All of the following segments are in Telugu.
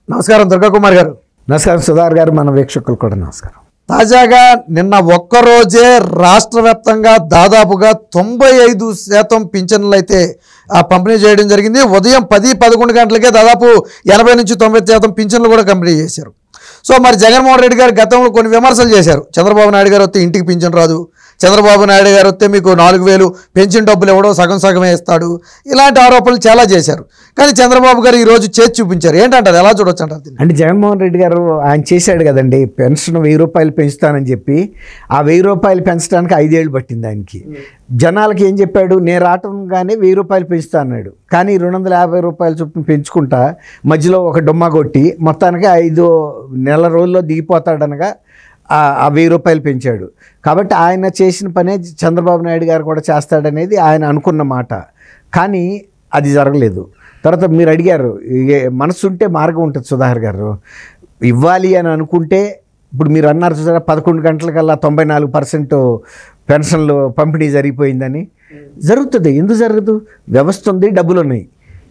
నమస్కారం దుర్గాకుమార్ గారు నమస్కారం సుధార్ గారు మన వీక్షకులు కూడా నమస్కారం తాజాగా నిన్న ఒక్కరోజే రాష్ట్ర వ్యాప్తంగా దాదాపుగా తొంభై ఐదు శాతం పింఛన్లు అయితే ఆ పంపిణీ చేయడం జరిగింది ఉదయం పది పదకొండు గంటలకే దాదాపు ఎనభై నుంచి తొంభై శాతం పింఛన్లు కూడా కంప్లీట్ చేశారు సో మరి జగన్మోహన్ రెడ్డి గారు గతంలో కొన్ని విమర్శలు చేశారు చంద్రబాబు నాయుడు గారు వస్తే ఇంటికి పింఛన్ రాదు చంద్రబాబు నాయుడు గారు వస్తే మీకు నాలుగు వేలు పెన్షన్ డబ్బులు ఇవ్వడం సగం సగమే ఇస్తాడు ఇలాంటి ఆరోపణలు చాలా చేశారు కానీ చంద్రబాబు గారు ఈరోజు చేసి చూపించారు ఏంటంటారు ఎలా చూడొచ్చు అంటారు దీన్ని అంటే జగన్మోహన్ రెడ్డి గారు ఆయన చేశాడు కదండి పెన్షన్ వెయ్యి రూపాయలు పెంచుతానని చెప్పి ఆ వెయ్యి రూపాయలు పెంచడానికి ఐదేళ్ళు పట్టింది ఆయనకి జనాలకి ఏం చెప్పాడు నేను రావటంగానే వెయ్యి రూపాయలు పెంచుతా అన్నాడు కానీ రెండు వందల యాభై రూపాయల చొప్పున పెంచుకుంటా మధ్యలో ఒక డొమ్మ కొట్టి మొత్తానికి ఐదు నెల రోజుల్లో దిగిపోతాడనగా ఆ ఆ వెయ్యి రూపాయలు పెంచాడు కాబట్టి ఆయన చేసిన పనే చంద్రబాబు నాయుడు గారు కూడా చేస్తాడనేది ఆయన అనుకున్న మాట కానీ అది జరగలేదు తర్వాత మీరు అడిగారు ఏ- మనసు ఉంటే మార్గం ఉంటుంది సుధాకర్ గారు ఇవ్వాలి అని అనుకుంటే ఇప్పుడు మీరు అన్నారు చూసారా పదకొండు గంటలకల్లా తొంభై నాలుగు పర్సెంట్ పెన్షన్లు పంపిణీ జరిగిపోయిందని జరుగుతుంది ఎందుకు జరగదు వ్యవస్థ ఉంది డబ్బులు ఉన్నాయి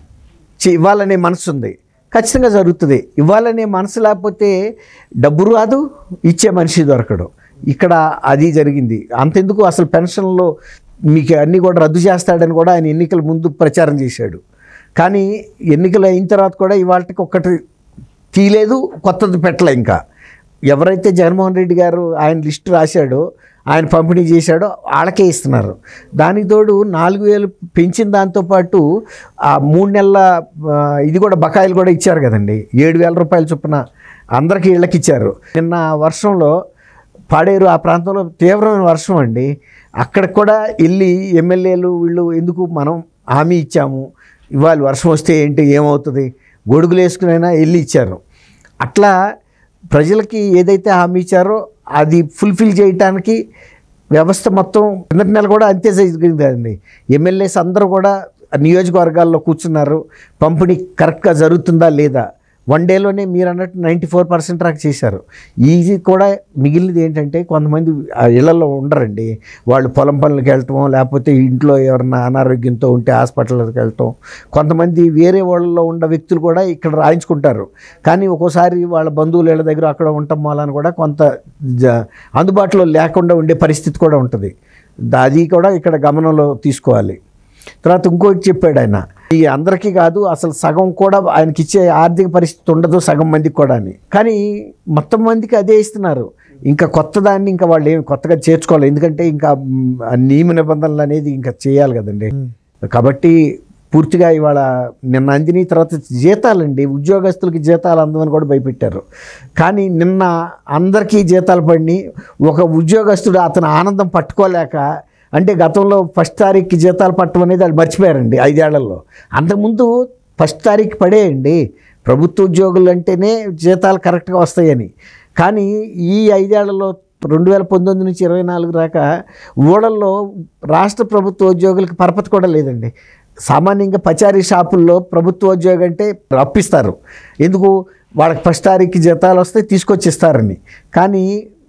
చి- ఇవ్వాలనే మనసు ఉంది ఖచ్చితంగా జరుగుతుంది ఇవ్వాలనే మనసు లేకపోతే డబ్బు రాదు ఇచ్చే మనిషి దొరకడు ఇక్కడ అది జరిగింది అంతెందుకు అసలు పెన్షన్లో మీకు అన్నీ కూడా రద్దు చేస్తాడని కూడా ఆయన ఎన్నికల ముందు ప్రచారం చేశాడు కానీ ఎన్నికలు అయిన తర్వాత కూడా ఇవాళకి ఒక్కటి తీయలేదు కొత్తది పెట్టలే ఇంకా ఎవరైతే జగన్మోహన్ రెడ్డి గారు ఆయన లిస్టు రాశాడో ఆయన పంపిణీ చేశాడో వాళ్ళకే ఇస్తున్నారు దానికి తోడు నాలుగు వేలు పెంచిన దాంతోపాటు ఆ మూడు నెలల ఆ, ఇది కూడా బకాయిలు కూడా ఇచ్చారు కదండి ఏడు వేల రూపాయల చొప్పున అందరికీ ఇళ్ళకి ఇచ్చారు నిన్న వర్షంలో పాడేరు ఆ ప్రాంతంలో తీవ్రమైన వర్షం అండి అక్కడికి కూడా వెళ్ళి ఎమ్మెల్యేలు వీళ్ళు ఎందుకు మనం హామీ ఇచ్చాము ఇవాళ వర్షం వస్తే ఏంటి ఏమవుతుంది గొడుగులు వేసుకునైనా వెళ్ళి ఇచ్చారు అట్లా ప్రజలకి ఏదైతే హామీ ఇచ్చారో అది ఫుల్ఫిల్ చేయటానికి వ్యవస్థ మొత్తం కిందటి నెల కూడా అంతే జరిగిందండి ఎమ్మెల్యేస్ అందరూ కూడా నియోజకవర్గాల్లో కూర్చున్నారు పంపిణీ కరెక్ట్గా జరుగుతుందా లేదా వన్ డేలోనే మీరు అన్నట్టు నైంటీ ఫోర్ పర్సెంట్ దాకా చేశారు ఇది కూడా మిగిలినది ఏంటంటే కొంతమంది ఆ ఇళ్లలో ఉండరండి వాళ్ళు పొలం పనులకు వెళ్ళటం లేకపోతే ఇంట్లో ఎవరన్నా అనారోగ్యంతో ఉంటే హాస్పిటల్కి వెళ్ళటం కొంతమంది వేరే వాళ్ళలో ఉన్న వ్యక్తులు కూడా ఇక్కడ రాయించుకుంటారు కానీ ఒక్కోసారి వాళ్ళ బంధువులు ఇళ్ళ దగ్గర అక్కడ ఉండటం వలన కూడా కొంత జ- అందుబాటులో లేకుండా ఉండే పరిస్థితి కూడా ఉంటుంది దా- అది కూడా ఇక్కడ గమనంలో తీసుకోవాలి తర్వాత ఇంకోటి చెప్పాడు ఆయన ఈ అందరికీ కాదు అసలు సగం కూడా ఆయనకి ఇచ్చే ఆర్థిక పరిస్థితి ఉండదు సగం మందికి కూడా అని కానీ మొత్తం మందికి అదే ఇస్తున్నారు ఇంకా కొత్త దాన్ని ఇంకా వాళ్ళు ఏమి కొత్తగా చేర్చుకోవాలి ఎందుకంటే ఇంకా మ్, ఆ నియమ నిబంధనలు అనేది ఇంకా చేయాలి కదండి కాబట్టి పూర్తిగా ఇవాళ నిన్న అందిన తర్వాత జీతాలండి ఉద్యోగస్తులకి జీతాలు అందమని కూడా భయపెట్టారు కానీ నిన్న అందరికీ జీతాలు పడినాయి ఒక ఉద్యోగస్తుడు అతను ఆనందం పట్టుకోలేక అంటే గతంలో ఫస్ట్ తారీఖుకి జీతాలు పట్టడం అనేది వాళ్ళు మర్చిపోయారండి ఐదేళ్లలో అంతకుముందు ఫస్ట్ తారీఖు పడేయండి ప్రభుత్వ ఉద్యోగులు అంటేనే జీతాలు కరెక్ట్గా వస్తాయని కానీ ఈ ఐదేళ్లలో రెండు వేల పంతొమ్మిది నుంచి ఇరవై నాలుగు దాకా ఊళ్ళల్లో రాష్ట్ర ప్రభుత్వ ఉద్యోగులకు పరపతి కూడా లేదండి సామాన్యంగా పచారీ షాపుల్లో ప్రభుత్వ ఉద్యోగం అంటే అప్పిస్తారు ఎందుకు వాళ్ళకి ఫస్ట్ తారీఖు జీతాలు వస్తే తీసుకొచ్చి ఇస్తారని కానీ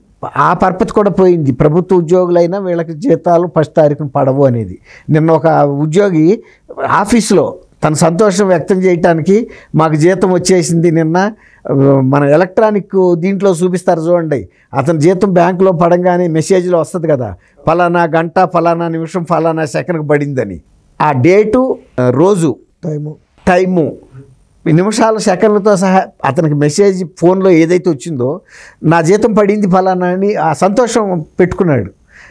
ఆ పర్పతి కూడా పోయింది ప్రభుత్వ ఉద్యోగులైనా వీళ్ళకి జీతాలు ఫస్ట్ తారీఖున పడవు అనేది నిన్న ఒక ఉద్యోగి ఆఫీస్లో తన సంతోషం వ్యక్తం చేయటానికి మాకు జీతం వచ్చేసింది నిన్న ఆ, మన ఎలక్ట్రానిక్ దీంట్లో చూపిస్తారు చూడండి అతని జీతం బ్యాంకులో పడంగానే మెసేజ్లో వస్తుంది కదా ఫలానా గంట ఫలానా నిమిషం ఫలానా సెకండ్కి పడిందని ఆ డేటు ఆ, రోజు టైము టైము ఈ నిమిషాల సెకండ్లతో సహా అతనికి మెసేజ్ ఫోన్లో ఏదైతే వచ్చిందో నా జీతం పడింది ఫలానా అని ఆ సంతోషం పెట్టుకున్నాడు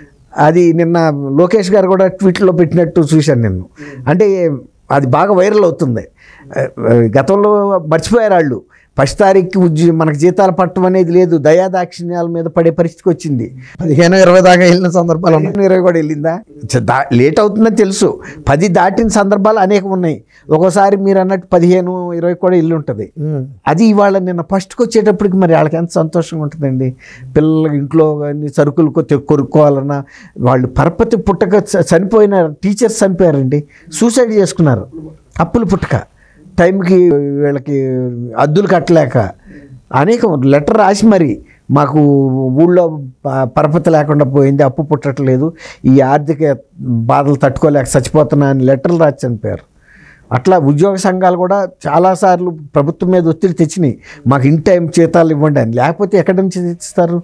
అది నిన్న లోకేష్ గారు కూడా ట్వీట్లో పెట్టినట్టు చూశాను నేను అంటే అది బాగా వైరల్ అవుతుంది ఆ, గతంలో మర్చిపోయారు వాళ్ళు ఫస్ట్ తారీఖు ఉద్య మనకు జీతాలు పట్టడం అనేది లేదు దయాదాక్షిణ్యాల మీద పడే పరిస్థితికి వచ్చింది పదిహేను ఇరవై దాకా వెళ్ళిన సందర్భాలు ఉన్నాయి పదిహేను, ఇరవై కూడా వెళ్ళిందా చ- దా- లేట్ అవుతుందని తెలుసు పది దాటిన సందర్భాలు అనేకం ఉన్నాయి ఒక్కోసారి మీరు అన్నట్టు పదిహేను ఇరవై కూడా ఇల్లు ఉంటుంది ఉమ్. అది ఇవాళ నిన్న ఫస్ట్కి వచ్చేటప్పటికి మరి వాళ్ళకి ఎంత సంతోషంగా ఉంటుందండి పిల్లలు ఇంట్లో కానీ సరుకులు కొద్ది కొనుక్కోవాలన్నా వాళ్ళు పరపతి పుట్టక చ- చనిపోయిన టీచర్స్ చనిపోయారండి సూసైడ్ చేసుకున్నారు అప్పులు పుట్టక టైంకి వీళ్ళకి అద్దులు కట్టలేక అనేక లెటర్ రాసి మరి మాకు ఊళ్ళో ప- పరపతి లేకుండా పోయింది అప్పు పుట్టట్లేదు ఈ ఆర్థిక బాధలు తట్టుకోలేక చచ్చిపోతున్నా అని లెటర్లు రాసి చనిపోయారు అట్లా ఉద్యోగ సంఘాలు కూడా చాలాసార్లు ప్రభుత్వం మీద ఒత్తిడి తెచ్చినాయి మాకు ఇన్ టైం జీతాలు ఇవ్వండి అని లేకపోతే ఎక్కడి నుంచి తెచ్చిస్తారు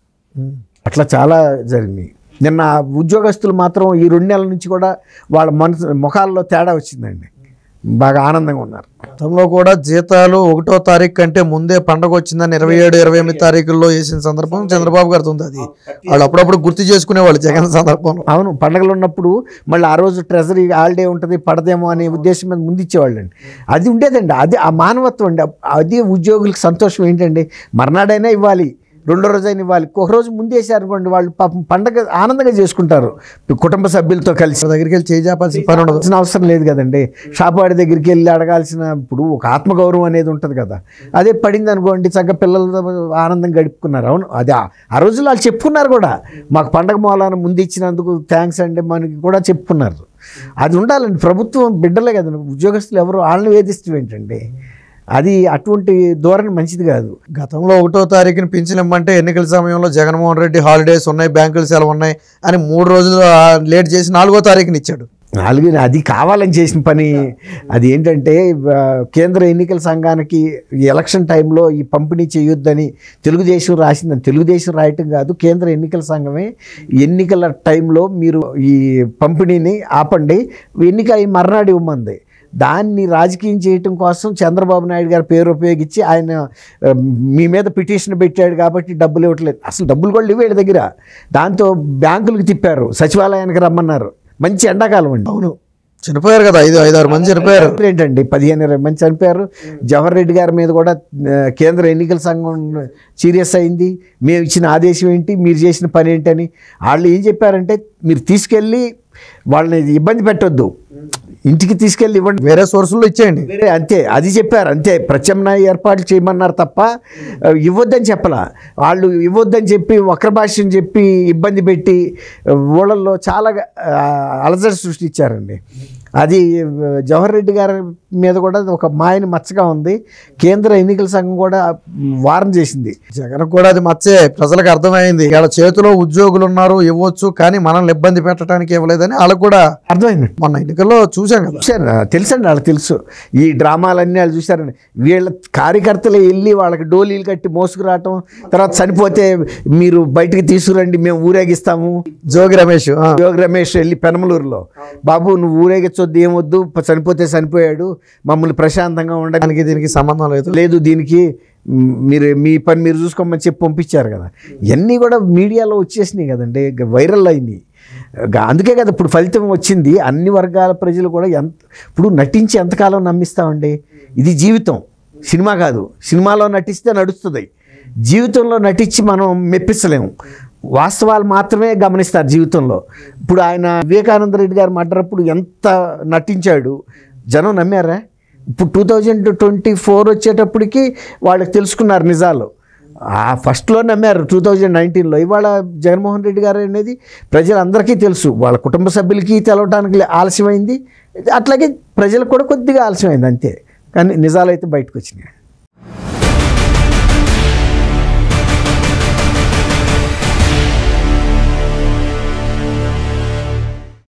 అట్లా చాలా జరిగినాయి నిన్న ఉద్యోగస్తులు మాత్రం ఈ రెండు నెలల నుంచి కూడా వాళ్ళ మనసు ముఖాల్లో తేడా వచ్చిందండి బాగా ఆనందంగా ఉన్నారు గతంలో కూడా జీతాలు ఒకటో తారీఖు కంటే ముందే పండగ వచ్చిందని ఇరవై ఏడు ఇరవై ఎనిమిది తారీఖుల్లో వేసిన సందర్భం చంద్రబాబు గారితో ఉంది అది వాళ్ళు అప్పుడప్పుడు గుర్తు చేసుకునేవాళ్ళు జగన్ సందర్భంలో అవును పండగలు ఉన్నప్పుడు మళ్ళీ ఆ రోజు ట్రెజరీ హాలిడే ఉంటుంది పడదేమో అనే ఉద్దేశం మీద ముందు ఇచ్చేవాళ్ళండి అది ఉండేదండి అది ఆ మానవత్వం అండి అది ఉద్యోగులకు సంతోషం ఏంటండి మర్నాడైనా ఇవ్వాలి రెండో రోజైనా ఇవ్వాలి ఒక రోజు ముందేసారు అనుకోండి వాళ్ళు పాపం పండగ ఆనందంగా చేసుకుంటారు కుటుంబ సభ్యులతో కలిసి వాళ్ళ దగ్గరికి వెళ్ళి చేయాల్సిన పని ఉండదు అడగాల్సిన అవసరం లేదు కదండి షాప్ వాడి దగ్గరికి వెళ్ళి అడగాల్సిన ఇప్పుడు ఒక ఆత్మగౌరవం అనేది ఉంటుంది కదా అదే పడింది అనుకోండి చక్కగా పిల్లలతో ఆనందం గడుపుకున్నారు అవును అదే ఆ- ఆ రోజుల్లో వాళ్ళు చెప్పుకున్నారు కూడా మాకు పండగ మూలాన ముందు ఇచ్చినందుకు థ్యాంక్స్ అండి మనకి కూడా చెప్పుకున్నారు అది ఉండాలండి ప్రభుత్వం బిడ్డలే కదండి ఉద్యోగస్తులు ఎవరు వాళ్ళని వేధిస్తూ ఏంటండి అది అటువంటి ధోరణి మంచిది కాదు గతంలో ఒకటో తారీఖున పింఛన్ ఇమ్మంటే ఎన్నికల సమయంలో జగన్మోహన్ రెడ్డి హాలిడేస్ ఉన్నాయి బ్యాంకులు సెలవు ఉన్నాయి అని మూడు రోజులు ఆ, లేట్ చేసి నాలుగో తారీఖున ఇచ్చాడు నాలుగు అది కావాలని చేసిన పని అది ఏంటంటే ఆ, కేంద్ర ఎన్నికల సంఘానికి ఈ ఎలక్షన్ టైంలో ఈ పంపిణీ చేయొద్దని తెలుగుదేశం రాసిందని తెలుగుదేశం రాయటం కాదు కేంద్ర ఎన్నికల సంఘమే ఎన్నికల టైంలో మీరు ఈ పంపిణీని ఆపండి ఎన్నిక అయి మర్నాడు ఇవ్వమంది దాన్ని రాజకీయం చేయటం కోసం చంద్రబాబు నాయుడు గారి పేరు ఉపయోగించి ఆయన ఆ, మీ మీద పిటిషన్ పెట్టాడు కాబట్టి డబ్బులు ఇవ్వట్లేదు అసలు డబ్బులు కూడా లేవు వీళ్ళ దగ్గర దాంతో బ్యాంకులకు తిప్పారు సచివాలయానికి రమ్మన్నారు మంచి ఎండాకాలం అండి అవును చనిపోయారు కదా ఐదు ఐదారు మంది చనిపోయారు ఏంటండి పదిహేను ఇరవై మంది చనిపోయారు జవహర్ రెడ్డి గారి మీద కూడా ఆ, కేంద్ర ఎన్నికల సంఘం సీరియస్ అయింది మేము ఇచ్చిన ఆదేశం ఏంటి మీరు చేసిన పని ఏంటని వాళ్ళు ఏం చెప్పారంటే మీరు తీసుకెళ్ళి వాళ్ళని ఇబ్బంది పెట్టొద్దు ఇంటికి తీసుకెళ్ళి ఇవ్వండి వేరే సోర్సుల్లో ఇచ్చేయండి వేరే అంతే అది చెప్పారు అంతే ప్రత్యామ్నాయ ఏర్పాట్లు చేయమన్నారు తప్ప ఆ, ఇవ్వద్దని చెప్పలా వాళ్ళు ఇవ్వద్దని చెప్పి వక్ర భాష్యం చెప్పి ఇబ్బంది పెట్టి ఆ, ఊళ్ళల్లో చాలా ఆ, అలజడి సృష్టించారండి అది ఆ, జవహర్ రెడ్డి గారి మీద కూడా ఒక మాయని మచ్చగా ఉంది కేంద్ర ఎన్నికల సంఘం కూడా వారం చేసింది జగన్ కూడా అది మచ్చే ప్రజలకు అర్థమైంది ఇక్కడ చేతిలో ఉద్యోగులు ఉన్నారు ఇవ్వచ్చు కానీ మనల్ని ఇబ్బంది పెట్టడానికి ఇవ్వలేదని వాళ్ళకు కూడా అర్థమైంది మొన్న ఎన్నికల్లో చూశాం కదా చూశారు తెలుసండి వాళ్ళకి తెలుసు ఈ డ్రామాలన్నీ వాళ్ళు చూశారండి వీళ్ళ కార్యకర్తలు వెళ్ళి వాళ్ళకి డోలీలు కట్టి మోసుకురావటం తర్వాత చనిపోతే మీరు బయటికి తీసుకురండి మేము ఊరేగిస్తాము జోగి రమేష్ ఆ. యోగి రమేష్ వెళ్ళి పెనమలూరులో బాబు నువ్వు ఊరేగించొద్దు ఏమొద్దు ప- చనిపోతే చనిపోయాడు మమ్మల్ని ప్రశాంతంగా ఉండ దానికి దీనికి సంబంధం లేదు లేదు దీనికి మ్, మీరు మీ పని మీరు చూసుకోమని చెప్పి పంపించారు కదా ఇవన్నీ కూడా మీడియాలో వచ్చేసినాయి కదండి ఇక వైరల్ అయినాయి గ- అందుకే కదా ఇప్పుడు ఫలితం వచ్చింది అన్ని వర్గాల ప్రజలు కూడా ఎంత ఇప్పుడు నటించి ఎంతకాలం నమ్మిస్తామండి ఇది జీవితం సినిమా కాదు సినిమాలో నటిస్తే నడుస్తుంది జీవితంలో నటించి మనం మెప్పించలేము వాస్తవాలు మాత్రమే గమనిస్తారు జీవితంలో ఇప్పుడు ఆయన వివేకానంద రెడ్డి గారు మాట్లాడప్పుడు ఎంత నటించాడు జనం నమ్మారా ఇప్పుడు టూ థౌజండ్ ట్వంటీ ఫోర్ వచ్చేటప్పటికి వాళ్ళకి తెలుసుకున్నారు నిజాలు ఆ ఫస్ట్లో నమ్మారు టూ థౌజండ్ నైన్టీన్లో ఇవాళ జగన్మోహన్ రెడ్డి గారు అనేది ప్రజలందరికీ తెలుసు వాళ్ళ కుటుంబ సభ్యులకి తెలవటానికి ఆలస్యమైంది అట్లాగే ప్రజలకు కూడా కొద్దిగా ఆలస్యమైంది అంతే కానీ నిజాలైతే బయటకు వచ్చినాయి